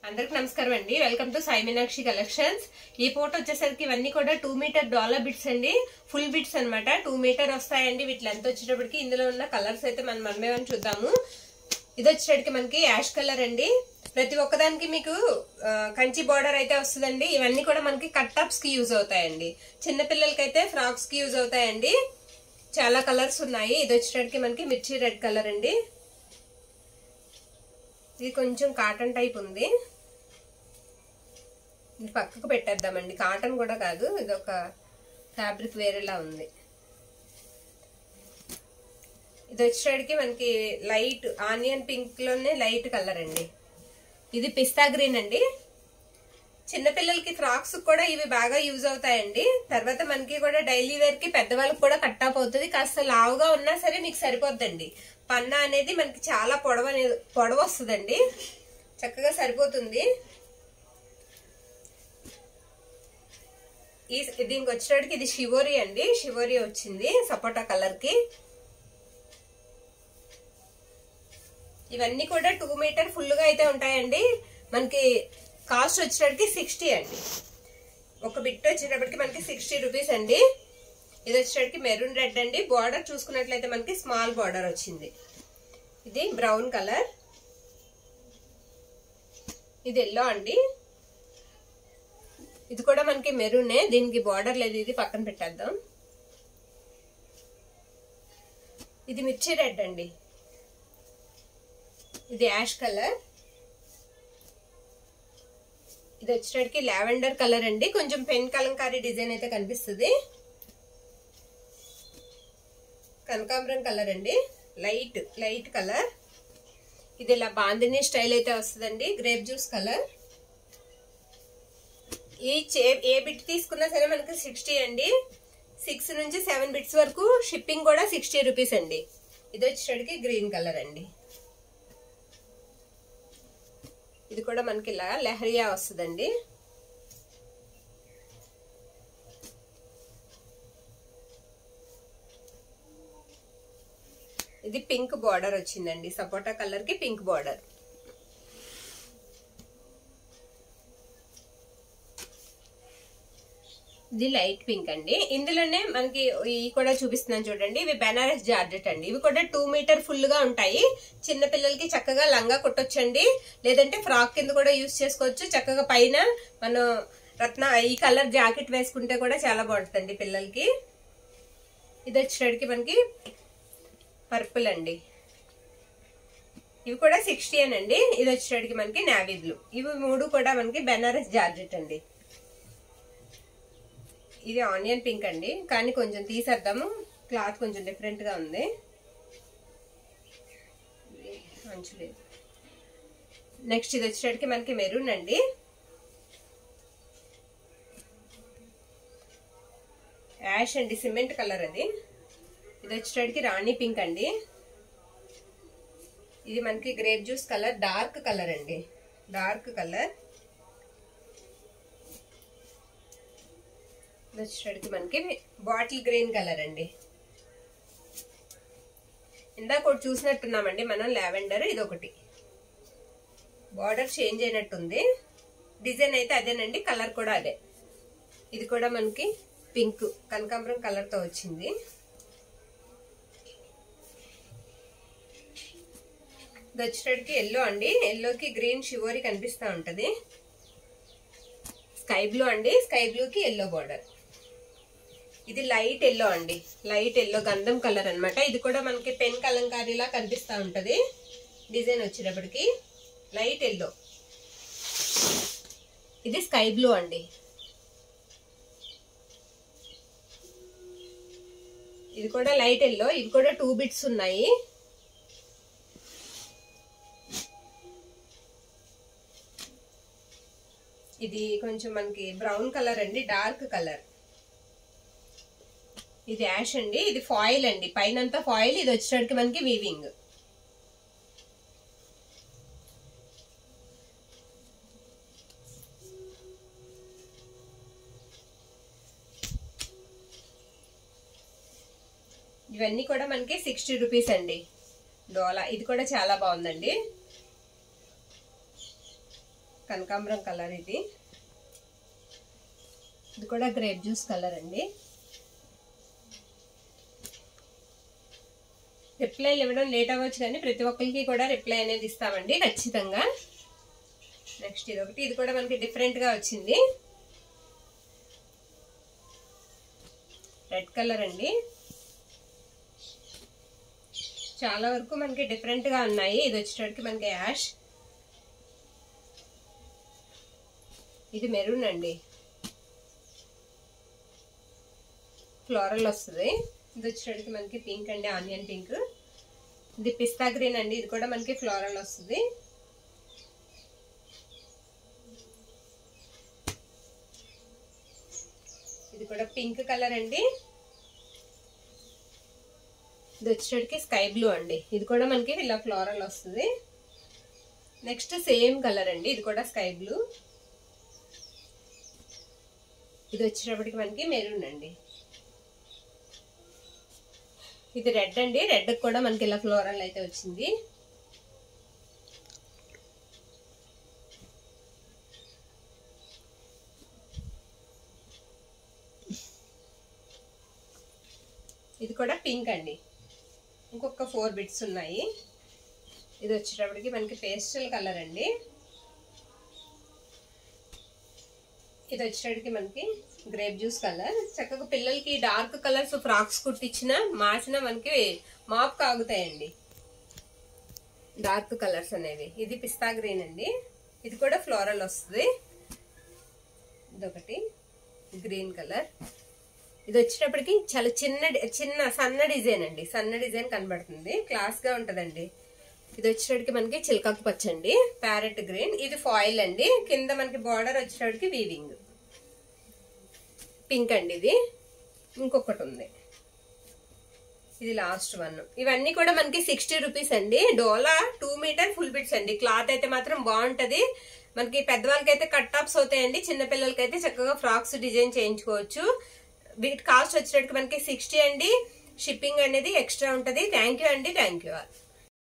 అందరికి నమస్కారం అండి welcome to Sai Meenakshi collections ఈ ఫోటో వచ్చేసరికి ఇవన్నీ కూడా టూ మీటర్ డాలర్ బిట్స్ అండి ఫుల్ బిట్స్ అన్నమాట టూ మీటర్ వస్తాయండి వీటి లెంత్ వచ్చేటప్పటికి ఇందులో ఉన్న కలర్స్ అయితే మనం మనమేమని చూద్దాము ఇది వచ్చేటప్పటికి మనకి యాష్ కలర్ అండి ప్రతి ఒక్కదానికి మీకు ఆ, కంచి బార్డర్ అయితే వస్తుందండి ఇవన్నీ కూడా మనకి కట్ టాప్స్ కి యూజ్ అవుతాయండి చిన్న పిల్లలకైతే ఫ్రాక్స్ కి యూజ్ అవుతాయండి చాలా కలర్స్ ఉన్నాయి ఇది వచ్చేటప్పటికి మనకి మిర్చి రెడ్ కలర్ అండి ఇది కొంచెం కాటన్ టైప్ ఉంది ఇది పక్కకు పెట్టేద్దామండి కాటన్ కూడా కాదు ఇది ఒక ఫ్యాబ్రిక్ వేరేలా ఉంది ఇది వచ్చేటికి మనకి లైట్ ఆనియన్ పింక్ లోనే లైట్ కలర్ అండి ఇది పిస్తా గ్రీన్ అండి చిన్నపిల్లలకి ఫ్రాక్స్ కూడా ఇవి బాగా యూజ్ అవుతాయండి తర్వాత మనకి కూడా డైలీ వేర్ కి పెద్దవాళ్ళకి కూడా కట్టాప్ అవుతుంది కాస్త లావుగా ఉన్నా సరే మీకు సరిపోద్దండి పన్నా అనేది మనకి చాలా పొడవ అనేది పొడవ వస్తుందండి చక్కగా సరిపోతుంది ఈ దీనికి వచ్చేటికి ఇది షివోరి అండి షివోరి వచ్చింది సపోటా కలర్ కి ఇవన్నీ కూడా టూ మీటర్ ఫుల్ గా అయితే ఉంటాయండి మనకి కాస్ట్ వచ్చేటప్పటికి సిక్స్టీ అండి ఒక బిట్ వచ్చేటప్పటికి మనకి సిక్స్టీ రూపీస్ అండి ఇది వచ్చేటప్పటికి మెరూన్ రెడ్ అండి బార్డర్ చూసుకున్నట్లయితే మనకి స్మాల్ బార్డర్ వచ్చింది ఇది బ్రౌన్ కలర్ ఇది ఎల్లో అండి ఇది కూడా మనకి మెరూనే దీనికి బార్డర్ లేదు ఇది పక్కన పెట్టేద్దాం ఇది మిర్చి రెడ్ అండి ఇది యాష్ కలర్ ఇది వచ్చేటికి లావెండర్ కలర్ అండి కొంచెం పెన్ కలంకారీ డిజైన్ అయితే కనిపిస్తుంది కనకాంబరం కలర్ అండి లైట్ లైట్ కలర్ ఇది ఇలా బాందిని స్టైల్ అయితే వస్తుందండి గ్రేప్ జ్యూస్ కలర్ ఈ ఏ బిట్ తీసుకున్నా సరే మనకి సిక్స్టీ అండి సిక్స్ నుంచి సెవెన్ బిట్స్ వరకు షిప్పింగ్ కూడా సిక్స్టీ రూపీస్ అండి ఇది వచ్చేటికి గ్రీన్ కలర్ అండి ఇది కూడా మనకి ఇలా లెహరియా వస్తుందండి ఇది పింక్ బార్డర్ వచ్చిందండి సపోటా కలర్ కి పింక్ బార్డర్ ఇది లైట్ పింక్ అండి ఇందులోనే మనకి ఇవి కూడా చూపిస్తున్నాను చూడండి ఇవి బెనారస్ జార్జెట్ అండి ఇవి కూడా టూ మీటర్ ఫుల్ గా ఉంటాయి చిన్న పిల్లలకి చక్కగా లంగా కుట్టొచ్చండి లేదంటే ఫ్రాక్ కింద కూడా యూస్ చేసుకోవచ్చు చక్కగా పైన మనం రత్న ఈ కలర్ జాకెట్ వేసుకుంటే కూడా చాలా బాగుంటుందండి పిల్లలకి ఇది వచ్చేటికి మనకి పర్పుల్ అండి ఇవి కూడా సిక్స్టీ అండి ఇది వచ్చేటికి మనకి నావీ బ్లూ ఇవి మూడు కూడా మనకి బెనారస్ జార్జెట్ అండి ఇది ఆనియన్ పింక్ అండి కానీ కొంచెం తీసేద్దాము క్లాత్ కొంచెం డిఫరెంట్ గా ఉంది మంచిలేదు నెక్స్ట్ ఇది వచ్చేటికి మనకి మెరూన్ అండి యాష్ అండి సిమెంట్ కలర్ అది ఇది వచ్చేటికి రాణి పింక్ అండి ఇది మనకి grape juice colour dark colour అండి డార్క్ కలర్ వచ్చేటికి మనకి బాటిల్ గ్రీన్ కలర్ అండి ఇందాక ఒకటి చూసినట్టున్నామండి మనం లావెండర్ ఇది ఒకటి బార్డర్ చేంజ్ అయినట్టుంది డిజైన్ అయితే అదేనండి కలర్ కూడా అదే ఇది కూడా మనకి పింక్ కనకాంబరం కలర్ తో వచ్చింది ఇది వచ్చేటికి ఎల్లో అండి ఎల్లోకి గ్రీన్ షివోరి కనిపిస్తూ ఉంటది స్కై బ్లూ అండి స్కై బ్లూకి ఎల్లో బార్డర్ ఇది లైట్ ఎల్లో అండి లైట్ ఎల్లో గంధం కలర్ అన్నమాట ఇది కూడా మనకి పెన్ కలంకారీలా కనిపిస్తూ ఉంటది డిజైన్ వచ్చేటప్పటికి లైట్ ఎల్లో ఇది స్కై బ్లూ అండి ఇది కూడా లైట్ ఎల్లో ఇవి కూడా టూ బిట్స్ ఉన్నాయి ఇది కొంచెం మనకి బ్రౌన్ కలర్ అండి డార్క్ కలర్ ఇది యాష్ అండి ఇది ఫాయిల్ అండి పైన ఫాయిల్ ఇది వచ్చేటప్పటికి మనకి వీవింగ్ ఇవన్నీ కూడా మనకి సిక్స్టీ రూపీస్ అండి డోలా ఇది కూడా చాలా బాగుందండి కనకాంబరం కలర్ ఇది ఇది కూడా గ్రేప్ జ్యూస్ కలర్ అండి రిప్లైలు ఇవ్వడం లేట్ అవ్వచ్చు కానీ ప్రతి ఒక్కరికి కూడా రిప్లై అనేది ఇస్తామండి ఖచ్చితంగా నెక్స్ట్ ఇది ఒకటి ఇది కూడా మనకి డిఫరెంట్గా వచ్చింది రెడ్ కలర్ అండి చాలా వరకు మనకి డిఫరెంట్గా ఉన్నాయి ఇది వచ్చేటప్పటికి మనకి యాష్ ఇది మెరూన్ అండి ఫ్లోరల్ వస్తుంది ఇది వచ్చేటప్పటికి మనకి పింక్ అండి ఆనియన్ పింక్ ఇది పిస్తా గ్రీన్ అండి ఇది కూడా మనకి ఫ్లోరల్ వస్తుంది ఇది కూడా పింక్ కలర్ అండి ఇది వచ్చేటికి స్కై బ్లూ అండి ఇది కూడా మనకి ఇలా ఫ్లోరల్ వస్తుంది నెక్స్ట్ సేమ్ కలర్ అండి ఇది కూడా స్కై బ్లూ ఇది వచ్చేటప్పటికి మనకి మెరూన్ అండి ఇది రెడ్ అండి రెడ్ కూడా మనకి ఇలా ఫ్లోరల్ అయితే వచ్చింది ఇది కూడా పింక్ అండి ఇంకొక ఫోర్ బిట్స్ ఉన్నాయి ఇది వచ్చేటప్పటికి మనకి పేస్టల్ కలర్ అండి ఇది వచ్చేటప్పటికి మనకి గ్రేప్ జ్యూస్ కలర్ చక్కగా పిల్లలకి డార్క్ కలర్స్ ఫ్రాక్స్ కుట్టించిన మార్చిన మనకి మాప్ కాగుతాయండి డార్క్ కలర్స్ అనేవి ఇది పిస్తా గ్రీన్ అండి ఇది కూడా ఫ్లోరల్ వస్తుంది ఇదొకటి గ్రీన్ కలర్ ఇది వచ్చేటప్పటికి చాలా చిన్న చిన్న సన్న డిజైన్ అండి సన్న డిజైన్ కనబడుతుంది క్లాస్ గా ఉంటదండి ఇది వచ్చేటప్పటికి మనకి చిలకకు పచ్చండి ప్యారెట్ గ్రీన్ ఇది ఫాయిల్ అండి కింద మనకి బార్డర్ వచ్చేటప్పటికి వీవింగ్ పింక్ అండి ఇది ఇంకొకటి ఉంది ఇది లాస్ట్ వన్ ఇవన్నీ కూడా మనకి సిక్స్టీ రూపీస్ అండి డోలా టూ మీటర్ ఫుల్ బిట్స్ అండి క్లాత్ అయితే మాత్రం బాగుంటది మనకి పెద్దవాళ్ళకి అయితే కట్ టాప్స్ అవుతాయండి చిన్నపిల్లలకి అయితే చక్కగా ఫ్రాక్స్ డిజైన్ చేయించుకోవచ్చు వీటి కాస్ట్ వచ్చేటట్టుకు మనకి సిక్స్టీ అండి షిప్పింగ్ అనేది ఎక్స్ట్రా ఉంటుంది థ్యాంక్ యూ అండి థ్యాంక్ యూ